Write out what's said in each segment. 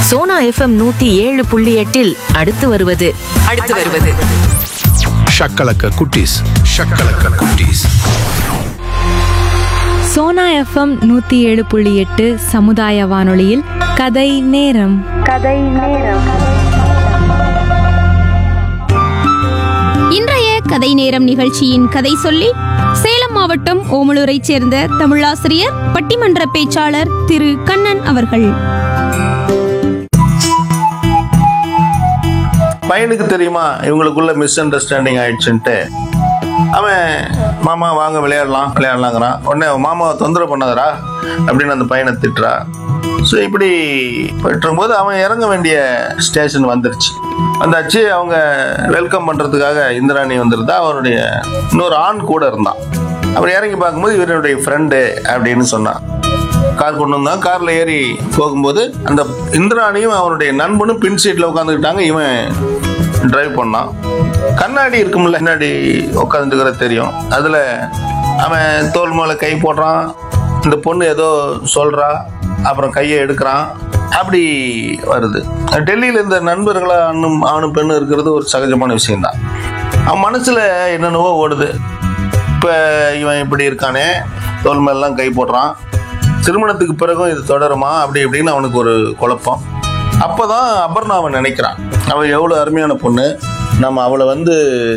Sona FM நூத்தி ஏழு புள்ளி எட்டில் அடுத்து வருவது அடுத்து வருவது ஷக்கலக்க குட்டீஸ் ஷக்கலக்க குட்டீஸ் சோனா எஃப்எம் நூற்றி ஏழு புள்ளி எட்டு சமுதாய வானொலியில் கதை நேரம் இன்றைய கதை நேரம் நிகழ்ச்சியின் கதை சொல்லி சேலம் மாவட்டம் ஓமலூரைச் சேர்ந்த தமிழாசிரியர் பட்டிமன்ற பேச்சாளர் திரு கண்ணன் அவர்கள் பையனுக்கு தெரியுமா இவங்களுக்குள்ள மிஸ் அண்டர்ஸ்டாண்டிங் ஆயிடுச்சுன்ட்டு அவன் மாமா வாங்க விளையாடலாம் விளையாடலாங்கிறான் உடனே அவன் மாமாவை தொந்தரவு பண்ணாதடா அப்படின்னு அந்த பையனை திட்டுறா ஸோ இப்படி போயிட்டு போது அவன் இறங்க வேண்டிய ஸ்டேஷன் வந்துருச்சு வந்தாச்சு அவங்க வெல்கம் பண்ணுறதுக்காக இந்திராணி வந்திருந்தா அவருடைய இன்னொரு ஆண் கூட இருந்தான் அவர் இறங்கி பார்க்கும்போது இவருடைய ஃப்ரெண்டு அப்படின்னு சொன்னான் கார் கொண்டு வந்தான் கார்ல ஏறி போகும்போது அந்த இந்திராணியும் அவனுடைய நண்பனும் பின் சீட்ல உட்காந்துக்கிட்டாங்க இவன் டிரைவ் பண்ணான் கண்ணாடி இருக்கும்ல கண்ணாடி உட்காந்துக்கிற தெரியும் அதுல அவன் தோல் மேல கை போடுறான் இந்த பொண்ணு ஏதோ சொல்றா அப்புறம் கையை எடுக்கிறான் அப்படி வருது டெல்லியில இந்த நண்பர்களா ஆணும் ஆணும் பெண்ணும் இருக்கிறது ஒரு சகஜமான விஷயம்தான் அவன் மனசுல என்னென்னவோ ஓடுது இப்போ இவன் இப்படி இருக்கானே தோல் மேலாம் கை போடுறான் திருமணத்துக்கு பிறகும் இது தொடருமா அப்படி இப்படின்னு அவனுக்கு ஒரு குழப்பம் அப்போதான் அபர்ணாவை நினைக்கிறான் அவள் எவ்வளோ அருமையான பொண்ணு நம்ம அவளை வந்து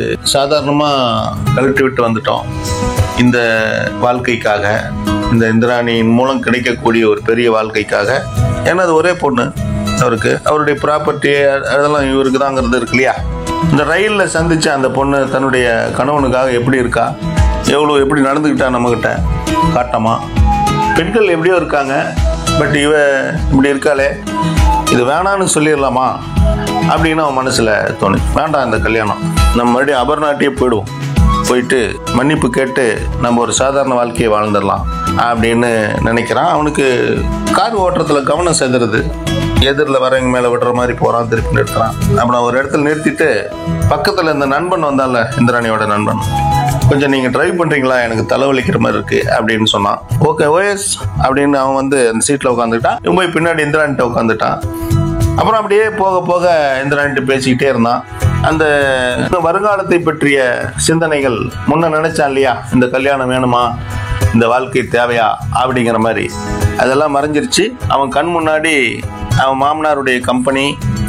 சாதாரணமாக கழட்டி விட்டு வந்துட்டோம் இந்த வாழ்க்கைக்காக இந்த இந்திராணியின் மூலம் கிடைக்கக்கூடிய ஒரு பெரிய வாழ்க்கைக்காக ஏன்னா அது ஒரே பொண்ணு அவருக்கு அவருடைய ப்ராப்பர்ட்டி அதெல்லாம் இவருக்கு தாங்கிறது இருக்கு இல்லையா இந்த ரயிலில் சந்திச்ச அந்த பொண்ணு தன்னுடைய கணவனுக்காக எப்படி இருக்கா எவ்வளோ எப்படி நடந்துக்கிட்டா நம்மக்கிட்ட காட்டமா பெண்கள் எப்படியோ இருக்காங்க பட் இவ இப்படி இருக்காளே இது வேணான்னு சொல்லிடலாமா அப்படின்னு அவன் மனசில் தோணுச்சு வேண்டாம் இந்த கல்யாணம் நம்ம மறுபடியும் அபர்நாட்டியே போயிடுவோம் போயிட்டு மன்னிப்பு கேட்டு நம்ம ஒரு சாதாரண வாழ்க்கையை வாழ்ந்துடலாம் அப்படின்னு நினைக்கிறான் அவனுக்கு கார் ஓட்டுறதுல கவனம் செதுறது எதிரில் வரவங்க மேலே விடுற மாதிரி போகிறான் திருப்பி நிறுத்துறான் அப்புறம் ஒரு இடத்துல நிறுத்திட்டு பக்கத்தில் இந்த நண்பன் வந்தான்ல இந்திராணியோட நண்பன் கொஞ்சம் நீங்கள் டிரைவ் பண்ணுறீங்களா எனக்கு தலைவலிக்கிற மாதிரி இருக்கு அப்படின்னு சொன்னான் ஓகே ஓஎஸ் அப்படின்னு அவன் வந்து அந்த சீட்டில் உட்காந்துட்டான் இவன் போய் பின்னாடி இந்திராணிட்ட உட்காந்துட்டான் அப்புறம் அப்படியே போக போக இந்திராணிட்டு பேசிக்கிட்டே இருந்தான் அந்த வருங்காலத்தை பற்றிய சிந்தனைகள் முன்ன நினைச்சான் இல்லையா இந்த கல்யாணம் வேணுமா இந்த வாழ்க்கை தேவையா அப்படிங்கிற மாதிரி அதெல்லாம் மறைஞ்சிருச்சு அவன் கண் முன்னாடி அவன் மாமனாருடைய கம்பெனி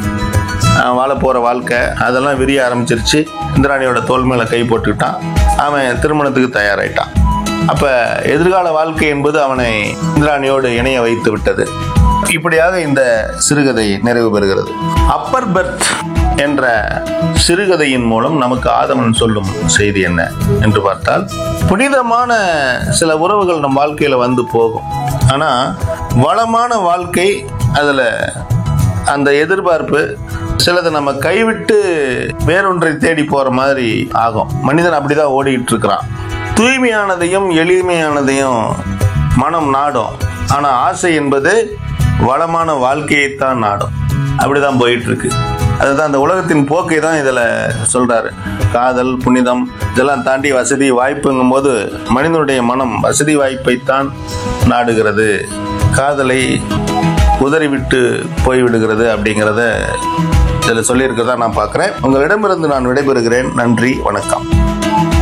அவன் வாழ போகிற வாழ்க்கை அதெல்லாம் விரிய ஆரம்பிச்சிருச்சு இந்திராணியோட தோல் மேலே கை போட்டுக்கிட்டான் அவன் திருமணத்துக்கு தயாராயிட்டான் அப்போ எதிர்கால வாழ்க்கை என்பது அவனை இந்திராணியோடு இணைய வைத்து விட்டது இப்படியாக இந்த சிறுகதை நிறைவு பெறுகிறது அப்பர் பெர்த் என்ற சிறுகதையின் மூலம் நமக்கு ஆதமன் சொல்லும் செய்தி என்ன என்று பார்த்தால் புனிதமான சில உறவுகள் நம் வாழ்க்கையில வந்து போகும் ஆனா வளமான வாழ்க்கை அதுல அந்த எதிர்பார்ப்பு சிலது நம்ம கைவிட்டு வேறொன்றை தேடி போற மாதிரி ஆகும் மனிதன் அப்படிதான் ஓடிக்கிட்டு இருக்கிறான் தூய்மையானதையும் எளிமையானதையும் மனம் நாடும் ஆனா ஆசை என்பது வளமான வாழ்க்கையைத்தான் நாடும் அப்படிதான் போயிட்டு இருக்கு அதுதான் அந்த உலகத்தின் போக்கை தான் இதுல சொல்றாரு காதல் புனிதம் இதெல்லாம் தாண்டி வசதி வாய்ப்புங்கும் போது மனிதனுடைய மனம் வசதி வாய்ப்பைத்தான் நாடுகிறது காதலை உதறிவிட்டு போய்விடுகிறது அப்படிங்கிறத இதில் சொல்லியிருக்கிறதா நான் பார்க்குறேன் உங்களிடமிருந்து நான் விடைபெறுகிறேன் நன்றி வணக்கம்